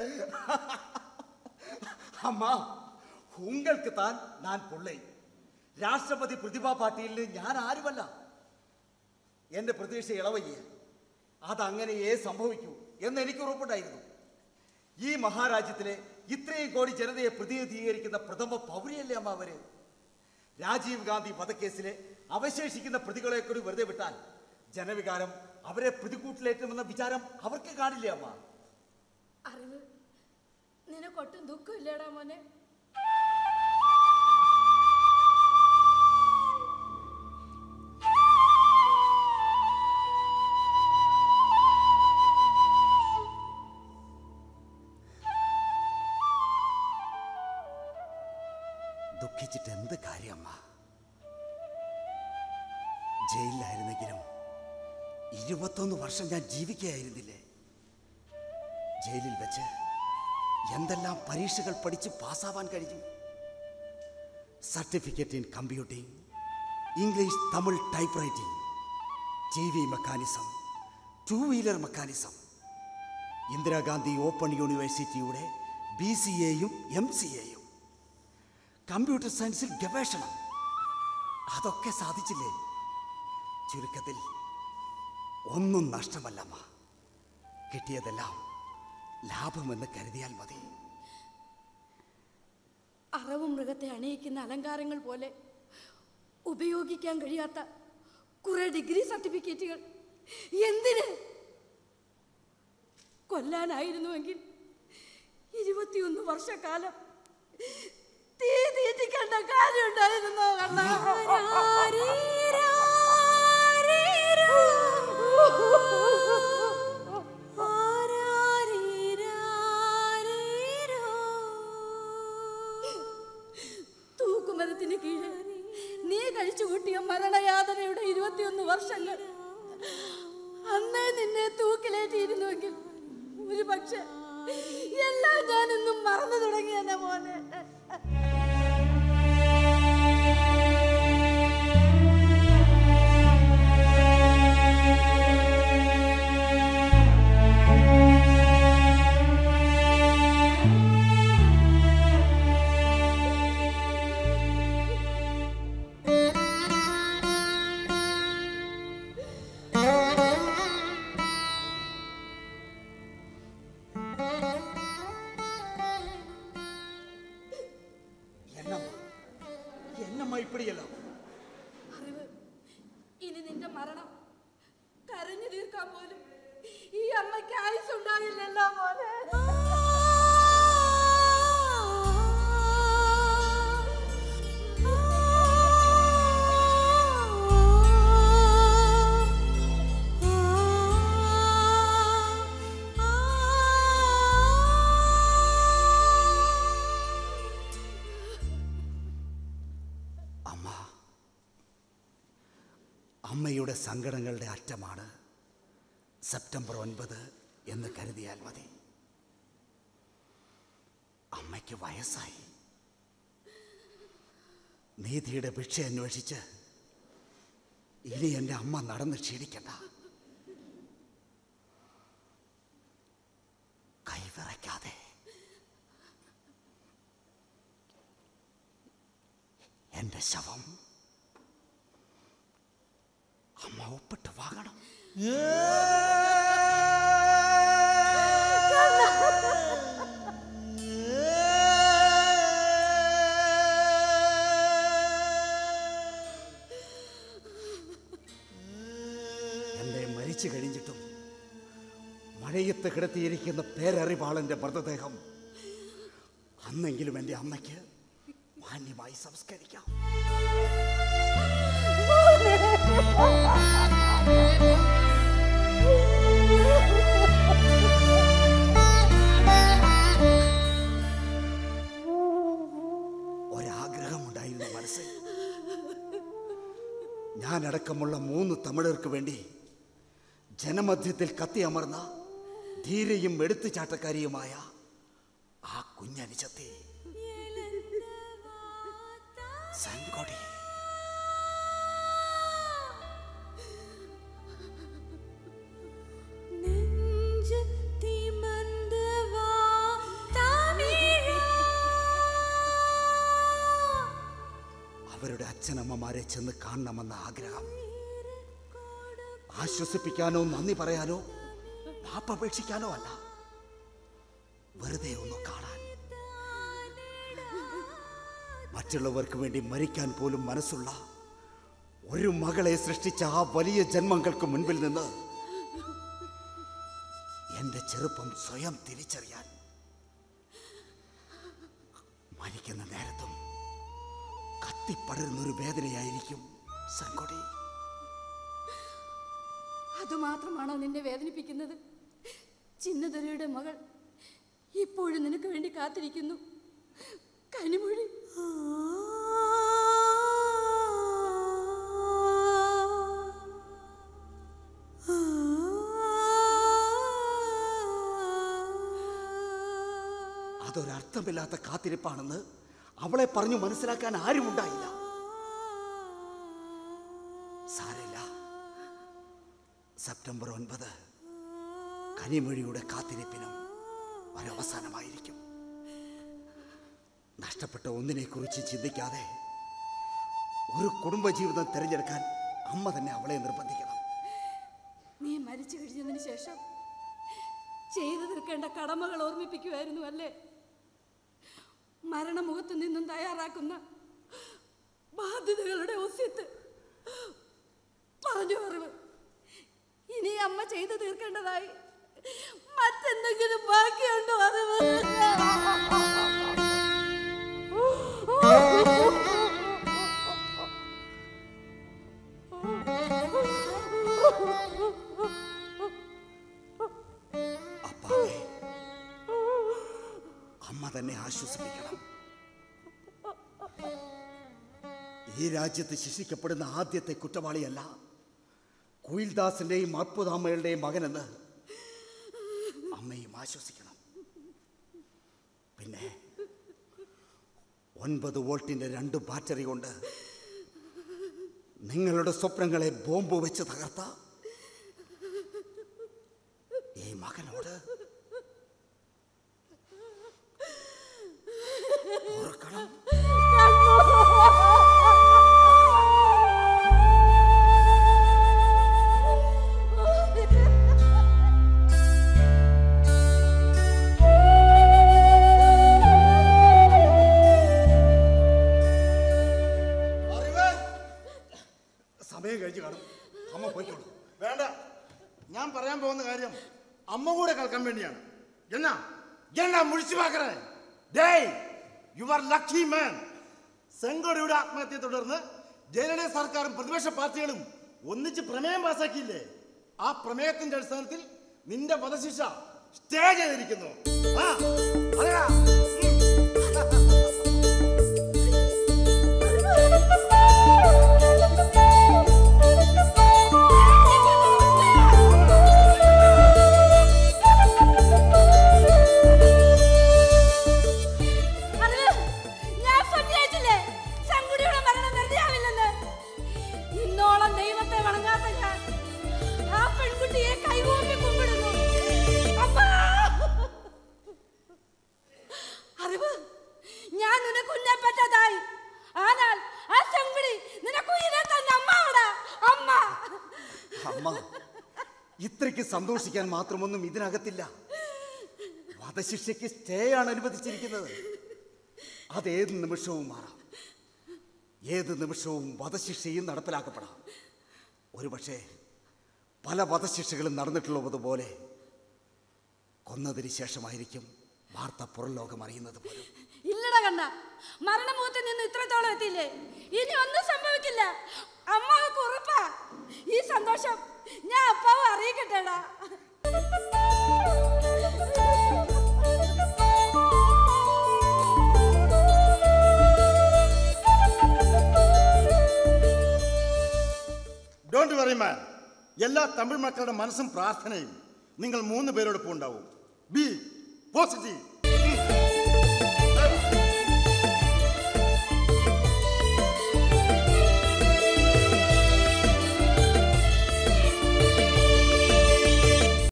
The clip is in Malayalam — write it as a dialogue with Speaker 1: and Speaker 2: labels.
Speaker 1: அம்மா உங்களுக்கு தான் நான் பிள்ளை രാഷ്ട്രപതി പ്രതിഭാ പാട്ടീലിന് ഞാൻ ആരുമല്ല എന്റെ പ്രതീക്ഷ ഇളവയ്യ അതങ്ങനെയേ സംഭവിക്കൂ എന്ന് എനിക്ക് ഉറപ്പുണ്ടായിരുന്നു ഈ മഹാരാജ്യത്തിലെ ഇത്രയും കോടി ജനതയെ പ്രതിനിധീകരിക്കുന്ന പ്രഥമ പൗരിയല്ലേ അമ്മ അവര് രാജീവ് ഗാന്ധി വധക്കേസിലെ അവശേഷിക്കുന്ന പ്രതികളെ കൂടി വെറുതെ വിട്ടാൽ ജനവികാരം അവരെ പ്രതികൂട്ടിലേറ്റുമെന്ന വിചാരം അവർക്ക് കാണില്ലേ അമ്മ
Speaker 2: അറിവ് നിനക്കൊട്ടും ദുഃഖമില്ലേടാ മോനെ
Speaker 1: ദുഃഖിച്ചിട്ട് എന്ത് കാര്യമ്മ ജയിലിലായിരുന്നെങ്കിലും ഇരുപത്തൊന്ന് വർഷം ഞാൻ ജീവിക്കുകയായിരുന്നില്ലേ ജയിലിൽ വെച്ച് എന്തെല്ലാം പരീക്ഷകൾ പഠിച്ച് പാസ്സാവാൻ കഴിഞ്ഞു certificate in computing English Tamil type writing T V mechanism two wheeler mechanism Indira Gandhi open യൂണിവേഴ്സിറ്റിയുടെ ബി സി എയും എം സി എയും കമ്പ്യൂട്ടർ സയൻസിൽ ഗവേഷണം അതൊക്കെ സാധിച്ചില്ലേ ചുരുക്കത്തിൽ ഒന്നും നഷ്ടമല്ലമ്മ കിട്ടിയതെല്ലാം ലാഭമെന്ന് കരുതിയാൽ മതി
Speaker 2: അറവ് മൃഗത്തെ അണിയിക്കുന്ന അലങ്കാരങ്ങൾ പോലെ ഉപയോഗിക്കാൻ കഴിയാത്ത കുറെ ഡിഗ്രി സർട്ടിഫിക്കറ്റുകൾ എന്തിന് കൊല്ലാനായിരുന്നുവെങ്കിൽ ഇരുപത്തിയൊന്ന് വർഷക്കാലം തീ തീറ്റിക്കേണ്ട കാര്യം ഉണ്ടായിരുന്നോ തൂക്കുമരത്തിന് കീഴെ നീ കഴിച്ചു കൂട്ടിയ മരണയാതനയുടെ ഇരുപത്തിയൊന്ന് വർഷങ്ങൾ അന്നേ നിന്നെ തൂക്കിലേറ്റിയിരുന്നുവെങ്കിൽ ഒരു പക്ഷെ എല്ലാം ഞാൻ ഇന്നും മറന്നു തുടങ്ങി എന്നെ മോനെ
Speaker 1: എന്നമ്മ എന്നമ്മ ഇപ്പടിയല്ലോ
Speaker 2: അറിവ് ഇനി നിന്റെ മരണം കരഞ്ഞു തീർക്കാൻ പോലും ഈ അമ്മയ്ക്ക് ആയുസ് ഉണ്ടാകില്ലല്ലോ മോനെ
Speaker 1: അമ്മ അമ്മയുടെ സങ്കടങ്ങളുടെ അറ്റമാണ് സെപ്റ്റംബർ ഒൻപത് എന്ന് കരുതിയാൽ മതി അമ്മയ്ക്ക് വയസ്സായി നീതിയുടെ ഭിക്ഷ അന്വേഷിച്ച് ഇനി എൻ്റെ അമ്മ നടന്ന് ക്ഷീണിക്കണ്ട കൈവിറയ്ക്കാതെ എൻ്റെ ശവം അമ്മ ഒപ്പിട്ട് വാങ്ങണം എന്നെ മരിച്ചു കഴിഞ്ഞിട്ടും മഴയത്ത് കിടത്തിയിരിക്കുന്ന പേരറിവാളന്റെ മൃതദേഹം അന്നെങ്കിലും എൻ്റെ അമ്മയ്ക്ക് മാന്യമായി സംസ്കരിക്കാം ഒരാഗ്രഹമുണ്ടായിരുന്നു മനസ്സിൽ ഞാനടക്കമുള്ള മൂന്ന് തമിഴർക്ക് വേണ്ടി ജനമധ്യത്തിൽ കത്തിയമർന്ന ധീരയും എടുത്തുചാട്ടക്കാരിയുമായ ആ കുഞ്ഞനുജത്തെ സൻകൊടി
Speaker 3: നെഞ്ച് തിമർന്ന് വാ
Speaker 1: അച്ഛനമ്മമാരെ ചെന്ന് കാണണമെന്ന ആഗ്രഹം ആശ്വസിപ്പിക്കാനോ നന്ദി പറയാനോ മാപ്പപേക്ഷിക്കാനോ അല്ല വെറുതെ ഒന്ന് കാണാൻ മറ്റുള്ളവർക്ക് വേണ്ടി മരിക്കാൻ പോലും മനസ്സുള്ള ഒരു മകളെ സൃഷ്ടിച്ച ആ വലിയ ജന്മങ്ങൾക്ക് മുൻപിൽ നിന്ന് എന്റെ ചെറുപ്പം സ്വയം തിരിച്ചറിയാൻ മരിക്കുന്ന നേരത്തും കത്തിപ്പടരുന്നൊരു വേദനയായിരിക്കും സങ്കൊടി
Speaker 2: അതുമാത്രമാണോ നിന്നെ വേദനിപ്പിക്കുന്നത് ചിന്നതരയുടെ മകൾ ഇപ്പോഴും നിനക്ക് വേണ്ടി കാത്തിരിക്കുന്നു കനിമൊഴി
Speaker 1: അതൊരർത്ഥമില്ലാത്ത കാത്തിരിപ്പാണെന്ന് അവളെ പറഞ്ഞു മനസ്സിലാക്കാൻ ആരും ഉണ്ടായില്ല സാരമില്ല സെപ്റ്റംബർ ഒൻപത് കനിമൊഴിയുടെ കാത്തിരിപ്പിനും ഒരവസാനമായിരിക്കും നഷ്ടപ്പെട്ട ഒന്നിനെക്കുറിച്ച് ചിന്തിക്കാതെ ഒരു കുടുംബജീവിതം തിരഞ്ഞെടുക്കാൻ അമ്മ തന്നെ അവളെ നിർബന്ധിക്കണം
Speaker 2: നീ മരിച്ചു കഴിഞ്ഞതിന് ശേഷം ചെയ്തു തീർക്കേണ്ട കടമകൾ ഓർമ്മിപ്പിക്കുമായിരുന്നു അല്ലേ മരണമുഖത്ത് നിന്നും തയ്യാറാക്കുന്ന ബാധ്യതകളുടെ ഒസ്യത്ത് പറഞ്ഞു അറിവ് ഇനി അമ്മ ചെയ്തു തീർക്കേണ്ടതായി മറ്റെന്തെങ്കിലും ബാക്കിയുണ്ടോ അറിവ്
Speaker 1: അപ്പാവേ അമ്മ തന്നെ ആശ്വസിപ്പിക്കണം ഈ രാജ്യത്ത് ശിക്ഷിക്കപ്പെടുന്ന ആദ്യത്തെ കുറ്റവാളിയല്ല കുയിൽദാസിന്റെയും അർപ്പുതാമ്മയുടെയും മകനെന്ന് അമ്മയും ആശ്വസിക്കണം പിന്നെ ഒൻപത് വോൾട്ടിന്റെ രണ്ട് ബാറ്ററി കൊണ്ട് നിങ്ങളുടെ സ്വപ്നങ്ങളെ ബോംബ് വെച്ച് തകർത്ത ഈ മകനോട് ഓർക്കണം സമയം കഴിച്ചു കാണും അമ്മ പോയിക്കോളൂ
Speaker 3: വേണ്ട ഞാൻ പറയാൻ പോകുന്ന കാര്യം അമ്മ കൂടെ കേൾക്കാൻ വേണ്ടിയാണ് എന്നാ എന്നാ മുഴിച്ചു പാക്കറേ ഡേയ് യു ആർ ലക്കി മാൻ സെങ്കോടിയുടെ ആത്മഹത്യയെ തുടർന്ന് ജയലളിത സർക്കാരും പ്രതിപക്ഷ പാർട്ടികളും ഒന്നിച്ച് പ്രമേയം പാസാക്കിയില്ലേ ആ പ്രമേയത്തിന്റെ അടിസ്ഥാനത്തിൽ നിന്റെ വധശിക്ഷ സ്റ്റേ ചെയ്തിരിക്കുന്നു ആ അതെടാ ഉം.
Speaker 2: അറിവ്, ഞാൻ സന്ധ്യയിച്ചില്ലേ ശങ്കുടിയുടെ മരണം വെറുതെ ആവില്ലെന്ന് ഇന്നോളം ദൈവത്തെ വണങ്ങാത്ത ഞാൻ ആ പെൺകുട്ടിയെ കൈകൂപ്പി കുമ്പിടുന്നു അമ്മാ! അറിവ് ഞാൻ നിനക്ക് ഉന്നെ പറ്റതായി ஆனால் ആ ശങ്കുടി നിനക്ക് ഉയരെ തന്നെ അമ്മാവടാ അമ്മ
Speaker 1: അമ്മ ഇത്രയ്ക്ക് സന്തോഷിക്കാൻ മാത്രമൊന്നും ഇതിനകത്തില്ല വധശിക്ഷയ്ക്ക് സ്റ്റേ ആണ് അനുവദിച്ചിരിക്കുന്നത് അതേത് നിമിഷവും മാറാം ഏത് നിമിഷവും വധശിക്ഷയും നടപ്പിലാക്കപ്പെടാം ഒരുപക്ഷെ പല വധശിക്ഷകളും നടന്നിട്ടുള്ളതുപോലെ കൊന്നതിന് ശേഷമായിരിക്കും വാർത്ത പുറം ലോകം അറിയുന്നത് പോലും
Speaker 2: ഇല്ലട കണ്ട മരണമുഖത്ത് നിന്ന് ഇത്രത്തോളം എത്തിയില്ലേ ഇനി ഒന്നും സംഭവിക്കില്ല അമ്മാവക്ക് ഉറപ്പാ ഈ സന്തോഷം ഞാൻ അപ്പാവ് അറിയിക്കട്ടേടാ
Speaker 3: ഡോണ്ട് വെറി മാൻ എല്ലാ തമിഴ് മക്കളുടെ മനസ്സും പ്രാർത്ഥനയും നിങ്ങൾ മൂന്ന് പേരോടൊപ്പം ഉണ്ടാവും ബി പോസിറ്റീവ്